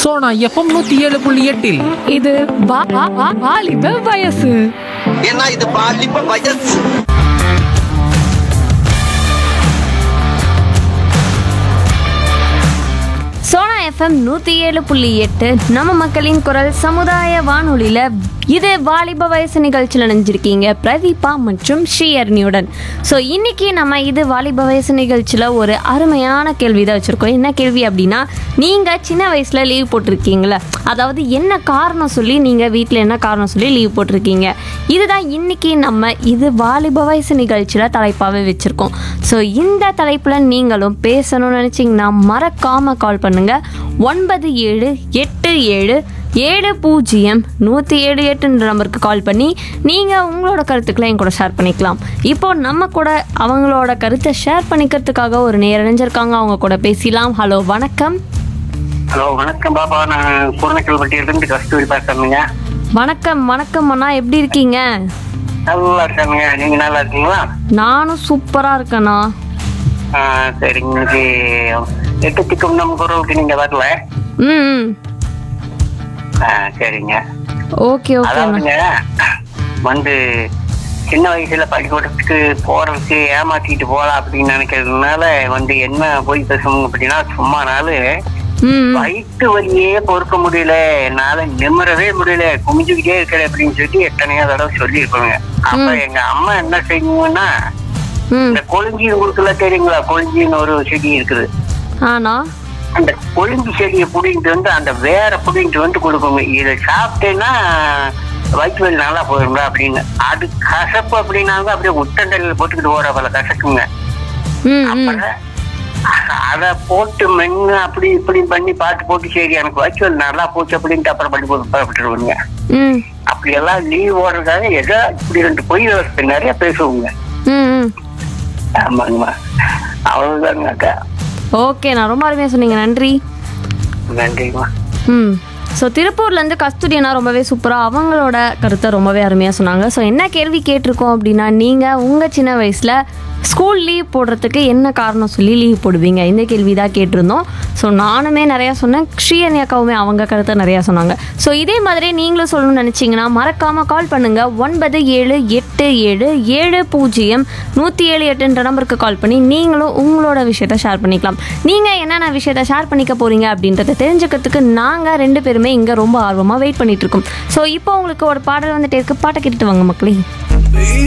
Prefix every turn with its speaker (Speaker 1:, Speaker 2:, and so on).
Speaker 1: Sona FM நூத்தி ஏழு புள்ளி எட்டில்
Speaker 2: இது வா- வா- வா- வாலிப வயசு
Speaker 3: ஏன்னா இது பாலிப்ப வயசு
Speaker 4: சோனா எஃப்எம் நூற்றி ஏழு புள்ளி எட்டு நம்ம மக்களின் குரல் சமுதாய வானொலியில் இது வாலிப வயசு நிகழ்ச்சியில் நினைஞ்சிருக்கீங்க பிரதீபா மற்றும் ஸ்ரீயர்னியுடன் ஸோ இன்னைக்கு நம்ம இது வாலிப வயசு நிகழ்ச்சியில் ஒரு அருமையான கேள்வி தான் வச்சுருக்கோம் என்ன கேள்வி அப்படின்னா நீங்கள் சின்ன வயசில் லீவ் போட்டிருக்கீங்களே அதாவது என்ன காரணம் சொல்லி நீங்கள் வீட்டில் என்ன காரணம் சொல்லி லீவ் போட்டிருக்கீங்க இதுதான் இன்னைக்கு நம்ம இது வாலிப வயசு நிகழ்ச்சியில் தலைப்பாகவே வச்சுருக்கோம் ஸோ இந்த தலைப்பில் நீங்களும் பேசணும்னு நினச்சிங்கன்னா மறக்காமல் கால் பண்ணுங்கள் ஒன்பது ஏழு எட்டு ஏழு ஏழு பூஜ்ஜியம் நூற்றி ஏழு எட்டுன்ற நம்பருக்கு கால் பண்ணி நீங்கள் உங்களோட கருத்துக்களை என் கூட ஷேர் பண்ணிக்கலாம் இப்போ நம்ம கூட அவங்களோட கருத்தை ஷேர் பண்ணிக்கிறதுக்காக ஒரு நேரறிஞ்சிருக்காங்க அவங்க கூட பேசலாம் ஹலோ வணக்கம்
Speaker 5: ஹலோ வணக்கம் பாப்பா நான் பூர்ணக்கல்பட்டியிலிருந்து கஸ்தூரி பேசுறேங்க
Speaker 4: வணக்கம் வணக்கம் அண்ணா எப்படி இருக்கீங்க
Speaker 5: நல்லா இருக்காங்க நீங்க நல்லா இருக்கீங்களா
Speaker 4: நானும் சூப்பராக இருக்கேண்ணா
Speaker 5: ஆ, சரிங்க இன்னைக்கு எட்டுத்துக்கும் நம்ம குரலுக்கு நீங்க வரல
Speaker 4: ம் ம்
Speaker 5: ஆ, சரிங்க
Speaker 4: ஓகே ஓகே அண்ணா
Speaker 5: அதாவதுங்க வந்து சின்ன வயசுல பள்ளிக்கூடத்துக்கு போறதுக்கு ஏமாத்திட்டு போலாம் அப்படின்னு நினைக்கிறதுனால வந்து என்ன போய் பேசணும் அப்படின்னா சும்மா நாள்
Speaker 4: ம் ம்.
Speaker 5: வயிற்று வலியே பொறுக்க முடியல என்னால நிம்மறவே முடியல குமிஞ்சுக்கிட்டே இருக்கிற அப்படின்னு சொல்லிட்டு எத்தனையோ தடவை சொல்லி இருப்பாங்க அப்ப எங்க அம்மா என்ன செய்யுங்கன்னா
Speaker 4: ம்
Speaker 5: இந்த கொழுஞ்சி உங்களுக்குள்ள தெரியுங்களா கொழுஞ்சின்னு ஒரு செடி இருக்குது
Speaker 4: ஆண்ணா
Speaker 5: அந்த கொழுஞ்சி செடியை புடிங்கிட்டு வந்து அந்த வேற புடிங்கிட்டு வந்து கொடுக்குங்க இதை சாப்பிட்டேன்னா வயிற்று வலி நல்லா போயிருங்களா அப்படின்னு அது கசப்பு அப்படின்னாங்க அப்படியே உட்டண்டல்ல போட்டுக்கிட்டு ஓட பல கசக்குங்க
Speaker 4: ம் ம்
Speaker 5: அப்புறம் அத போட்டு மென்னு அப்படி இப்படி பண்ணி பார்த்து போட்டு சரி எனக்கு வயிற்று வலி நல்லா போச்சு அப்படின்ட்டு அப்புறம் பண்ணி போட்டு புறப்பட்டுருவாங்க
Speaker 4: ம்
Speaker 5: அப்படி எல்லாம் லீவ் ஓடுறதுக்காக ஏதோ இப்படி ரெண்டு பொய் விவசாய நிறைய பேசுவோங்க
Speaker 4: ம் ம்
Speaker 5: ஆமாங்கம்மா அவ்வளவுதாங்க அக்கா
Speaker 4: ஓகே நான் ரொம்ப அருமையாக சொன்னீங்க நன்றி
Speaker 5: நன்றிம்மா
Speaker 4: ம் ஸோ திருப்பூர்லேருந்து கஸ்தூரி அண்ணா ரொம்பவே சூப்பராக அவங்களோட கருத்தை ரொம்பவே அருமையாக சொன்னாங்க ஸோ என்ன கேள்வி கேட்டிருக்கோம் அப்படின்னா நீங்கள் உங்கள் சின்ன வயசில் ஸ்கூல் லீவ் போடுறதுக்கு என்ன காரணம் சொல்லி லீவ் போடுவீங்க இந்த கேள்வி தான் கேட்டிருந்தோம் ஸோ நானுமே நிறையா சொன்னேன் ஸ்ரீயனி அக்காவுமே அவங்க கருத்தை நிறையா சொன்னாங்க ஸோ இதே மாதிரி நீங்களும் சொல்லணும்னு நினச்சிங்கன்னா மறக்காமல் கால் பண்ணுங்கள் ஒன்பது ஏழு எட்டு ஏழு ஏழு பூஜ்ஜியம் நூற்றி ஏழு எட்டுன்ற நம்பருக்கு கால் பண்ணி நீங்களும் உங்களோட விஷயத்த ஷேர் பண்ணிக்கலாம் நீங்கள் என்னென்ன விஷயத்த ஷேர் பண்ணிக்க போகிறீங்க அப்படின்றத தெரிஞ்சுக்கிறதுக்கு நாங்கள் ரெண்டு பேருமே இங்கே ரொம்ப ஆர்வமாக வெயிட் பண்ணிட்டு இருக்கோம் ஸோ இப்போ உங்களுக்கு ஒரு பாடல் வந்துட்டு இருக்கு பாட்டை கேட்டுட்டு வாங்க மக்களே